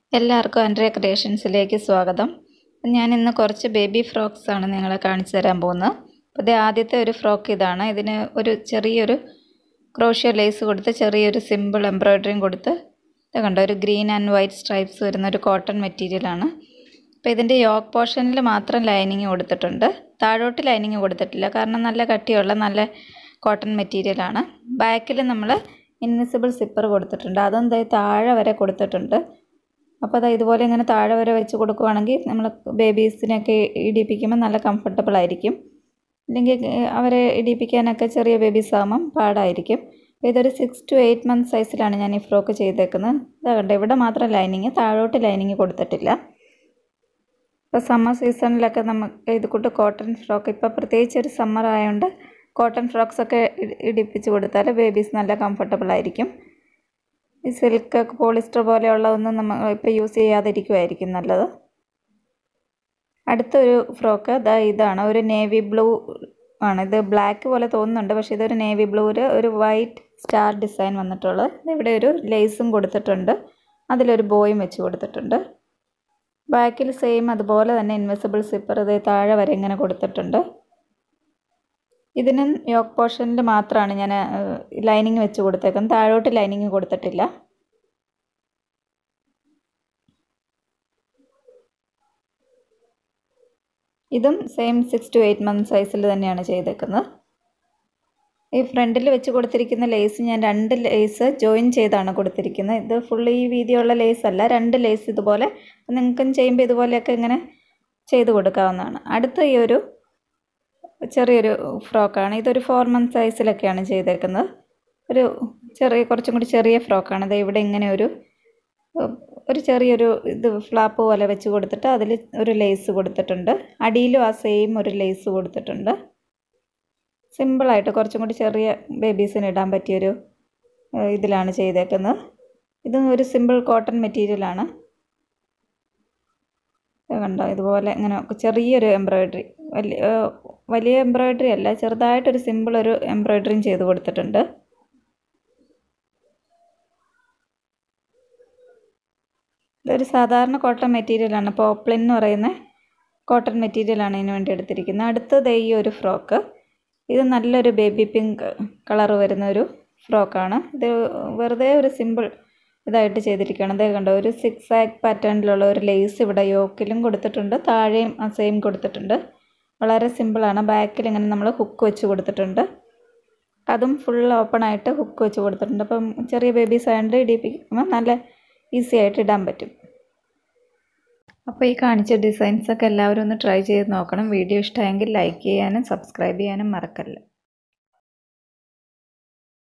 എല്ലാവർക്കും ആൻഡ്രിയ ക്രിയേഷൻസിലേക്ക് സ്വാഗതം ഞാൻ ഇന്ന് കുറച്ച് ബേബി ഫ്രോക്സ് ആണ് നിങ്ങളെ കാണിച്ചു തരാൻ പോകുന്നത് അപ്പോൾ ഇത് ആദ്യത്തെ ഒരു ഫ്രോക്ക് ഇതാണ് ഇതിന് ഒരു ചെറിയൊരു ക്രോഷ്യ ലേസ് കൊടുത്ത് ചെറിയൊരു സിമ്പിൾ എംബ്രോയ്ഡറിയും കൊടുത്ത് ഇത് കണ്ടോ ഒരു ഗ്രീൻ ആൻഡ് വൈറ്റ് സ്ട്രൈപ്സ് വരുന്ന ഒരു കോട്ടൺ മെറ്റീരിയലാണ് അപ്പോൾ ഇതിൻ്റെ യോക്ക് പോർഷനിൽ മാത്രം ലൈനിങ് കൊടുത്തിട്ടുണ്ട് താഴോട്ട് ലൈനിങ് കൊടുത്തിട്ടില്ല കാരണം നല്ല കട്ടിയുള്ള നല്ല കോട്ടൺ മെറ്റീരിയലാണ് ബാക്കിൽ നമ്മൾ ഇൻവിസിബിൾ സിപ്പർ കൊടുത്തിട്ടുണ്ട് അതും ദേ താഴെ വരെ കൊടുത്തിട്ടുണ്ട് അപ്പോൾ അത് ഇതുപോലെ ഇങ്ങനെ താഴെ വരെ വെച്ച് കൊടുക്കുവാണെങ്കിൽ നമ്മൾ ബേബീസിനെയൊക്കെ ഇടിപ്പിക്കുമ്പോൾ നല്ല കംഫർട്ടബിൾ ആയിരിക്കും അല്ലെങ്കിൽ അവരെ ഇടിപ്പിക്കാനൊക്കെ ചെറിയ ബേബീസ് ആകുമ്പം പാടായിരിക്കും ഇതൊരു സിക്സ് ടു എയ്റ്റ് മന്ത് സൈസിലാണ് ഞാൻ ഈ ഫ്രോക്ക് ചെയ്തേക്കുന്നത് ഇതാ കണ്ടോ ഇവിടെ മാത്രം ലൈനിങ് താഴോട്ട് ലൈനിങ് കൊടുത്തിട്ടില്ല ഇപ്പോൾ സമ്മർ സീസണിലൊക്കെ നമുക്ക് ഇത് കൂട്ട് കോട്ടൺ ഫ്രോക്ക് ഇപ്പോൾ പ്രത്യേകിച്ച് ഒരു സമ്മർ ആയതുകൊണ്ട് കോട്ടൺ ഫ്രോക്സ് ഒക്കെ ഇടിപ്പിച്ച് കൊടുത്താൽ ബേബീസ് നല്ല കംഫർട്ടബിൾ ആയിരിക്കും ഈ സിൽക്ക് പോളിസ്റ്റർ പോലെയുള്ളതൊന്നും നമ്മൾ ഇപ്പോൾ യൂസ് ചെയ്യാതിരിക്കുമായിരിക്കും നല്ലത് അടുത്തൊരു ഫ്രോക്ക് ഇതാ ഇതാണ് ഒരു നേവി ബ്ലൂ ആണ് ഇത് ബ്ലാക്ക് പോലെ തോന്നുന്നുണ്ട് പക്ഷേ ഇതൊരു നേവി ബ്ലൂവിൽ ഒരു വൈറ്റ് സ്റ്റാർ ഡിസൈൻ വന്നിട്ടുള്ളത് ഇവിടെ ഒരു ലേസും കൊടുത്തിട്ടുണ്ട് അതിലൊരു ബോയും വെച്ച് കൊടുത്തിട്ടുണ്ട് ബാക്കിൽ സെയിം അതുപോലെ തന്നെ ഇൻവിസിബിൾ സിപ്പർ ഇത് താഴെ വരെ ഇങ്ങനെ കൊടുത്തിട്ടുണ്ട് ഇതിന് യോക്ക് പോർഷനിൽ മാത്രമാണ് ഞാൻ ലൈനിങ് വെച്ച് കൊടുത്തേക്കുന്നത് താഴോട്ട് ലൈനിങ് കൊടുത്തിട്ടില്ല ഇതും same six to eight month സൈസിൽ തന്നെയാണ് ചെയ്തേക്കുന്നത് ഈ ഫ്രണ്ടിൽ വെച്ച് കൊടുത്തിരിക്കുന്ന ലേസ് ഞാൻ രണ്ട് ലേസ് ജോയിൻ ചെയ്താണ് കൊടുത്തിരിക്കുന്നത് ഇത് ഫുള്ള് ഈ വീതിയുള്ള ലേസ് അല്ല രണ്ട് ലേസ് ഇതുപോലെ നിങ്ങൾക്കും ചെയ്യുമ്പോൾ ഇതുപോലെയൊക്കെ ഇങ്ങനെ ചെയ്ത് കൊടുക്കാവുന്നതാണ് അടുത്ത ഈ ഒരു ചെറിയൊരു ഫ്രോക്കാണ് ഇതൊരു ഫോർ മന്ത് സൈസിലൊക്കെയാണ് ചെയ്തേക്കുന്നത് ഒരു ചെറിയ കുറച്ചും കൂടി ചെറിയ ഫ്രോക്കാണ് ഇത് ഇവിടെ ഇങ്ങനെ ഒരു ഒരു ചെറിയൊരു ഇത് ഫ്ലാപ്പ് പോലെ വെച്ച് കൊടുത്തിട്ട് അതിൽ ഒരു ലേസ് കൊടുത്തിട്ടുണ്ട് അടിയിലും ആ സെയിം ഒരു ലേസ് കൊടുത്തിട്ടുണ്ട് സിമ്പിളായിട്ട് കുറച്ചും കൂടി ചെറിയ ബേബീസിന് ഇടാൻ പറ്റിയൊരു ഇതിലാണ് ചെയ്തേക്കുന്നത് ഇത് ഒരു സിമ്പിൾ കോട്ടൺ മെറ്റീരിയലാണ് കണ്ടോ ഇതുപോലെ ഇങ്ങനെ ചെറിയൊരു എംബ്രോയ്ഡറി വലിയ വലിയ എംബ്രോയ്ഡറി അല്ല ചെറുതായിട്ടൊരു സിമ്പിൾ ഒരു എംബ്രോയ്ഡറിയും ചെയ്ത് കൊടുത്തിട്ടുണ്ട് ഇതൊരു സാധാരണ കോട്ടൺ മെറ്റീരിയലാണ് പോപ്ലിൻ എന്ന് പറയുന്ന കോട്ടൺ മെറ്റീരിയലാണ് ഇതിന് വേണ്ടി എടുത്തിരിക്കുന്നത് അടുത്തത് ഈ ഒരു ഫ്രോക്ക് ഇത് നല്ലൊരു ബേബി പിങ്ക് കളർ വരുന്ന ഒരു ഫ്രോക്കാണ് ഇത് വെറുതെ ഒരു സിമ്പിൾ ഇതായിട്ട് ചെയ്തിരിക്കുകയാണ് അതേ കണ്ടോ ഒരു സിക്സ് ആക്ക് പാറ്റേണിലുള്ള ഒരു ലേസ് ഇവിടെ യോക്കിലും കൊടുത്തിട്ടുണ്ട് താഴെയും ആ സെയിം കൊടുത്തിട്ടുണ്ട് വളരെ സിമ്പിളാണ് ബാക്കിൽ ഇങ്ങനെ നമ്മൾ ഹുക്ക് വെച്ച് കൊടുത്തിട്ടുണ്ട് അതും ഫുൾ ഓപ്പൺ ആയിട്ട് ഹുക്ക് വെച്ച് കൊടുത്തിട്ടുണ്ട് അപ്പം ചെറിയ ബേബീസ് ആയതുകൊണ്ട് ഇടിപ്പിക്കുമ്പോൾ നല്ല ഈസി ആയിട്ട് ഇടാൻ പറ്റും അപ്പോൾ ഈ കാണിച്ച ഡിസൈൻസൊക്കെ എല്ലാവരും ഒന്ന് ട്രൈ ചെയ്ത് നോക്കണം വീഡിയോ ഇഷ്ടമായെങ്കിൽ ലൈക്ക് ചെയ്യാനും സബ്സ്ക്രൈബ് ചെയ്യാനും മറക്കല്ല